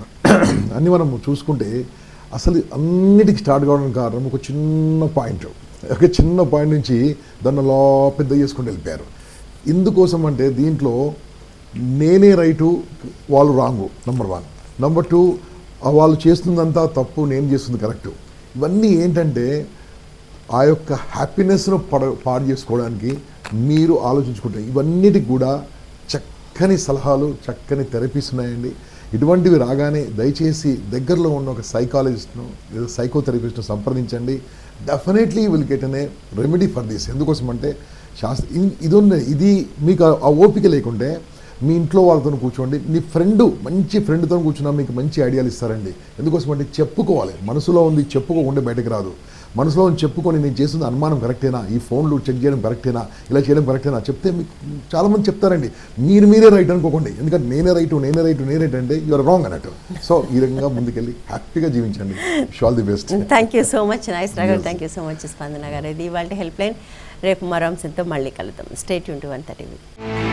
అన్నీ మనం చూసుకుంటే అసలు అన్నిటికి స్టార్ట్ కావడానికి కారణం ఒక చిన్న పాయింట్ ఒక చిన్న పాయింట్ నుంచి దాన్ని అలా పెద్ద చేసుకుంటూ వెళ్ళిపోయారు ఇందుకోసం అంటే దీంట్లో నేనే రైటు వాళ్ళు wrong number one number two వాళ్ళు చేస్తుందంతా తప్పు నేను చేస్తుంది కరెక్టు ఇవన్నీ ఏంటంటే ఆ యొక్క హ్యాపీనెస్ను పడ పాడు చేసుకోవడానికి మీరు ఆలోచించుకుంటే ఇవన్నిటికి కూడా చక్కని సలహాలు చక్కని థెరపీస్ ఉన్నాయండి ఇటువంటివి రాగానే దయచేసి దగ్గరలో ఉన్న ఒక సైకాలజిస్ట్ను లేదా సైకోథెరపిస్ట్ను సంప్రదించండి డెఫినెట్లీ విల్ గెట్ అనే రెమెడీ ఫర్ దిస్ ఎందుకోసం అంటే శాస్త్ర ఇ- ఇది ఉన్న ఇది మీకు ఆ- ఆ ఓపిక లేకుంటే మీ ఇంట్లో వాళ్ళతో కూర్చోండి నీ ఫ్రెండ్ మంచి ఫ్రెండ్తో కూర్చున్నా మీకు మంచి ఐడియాలు ఇస్తారండి ఎందుకోసం అంటే చెప్పుకోవాలి మనసులో ఉంది చెప్పుకోకుండా బయటకు రాదు మనసులో ఉంది చెప్పుకొని నేను చేస్తుంది అనుమానం కరెక్టేనా ఈ ఫోన్లు చెక్ చేయడం కరెక్టేనా ఇలా చేయడం కరెక్టేనా చెప్తే మీకు చాలామంది చెప్తారండి మీరు మీరే రైట్ అనుకోకండి ఎందుకంటే నేనే రైట్ నేనే రైట్ నేనే రైట్ అంటే యూఆర్ రాంగ్ అన్నట్టు సో ఈ రకంగా ముందుకెళ్ళి హ్యాపీగా జీవించండి all the best thank you so much nice Raghav thank you so much Spandana గారు ఇది ఇవాళ హెల్ప్ లైన్ రేపు మరో అంశంతో మళ్ళీ కలుద్దాం స్టేట్ ట్వంటీ వన్ థర్టీ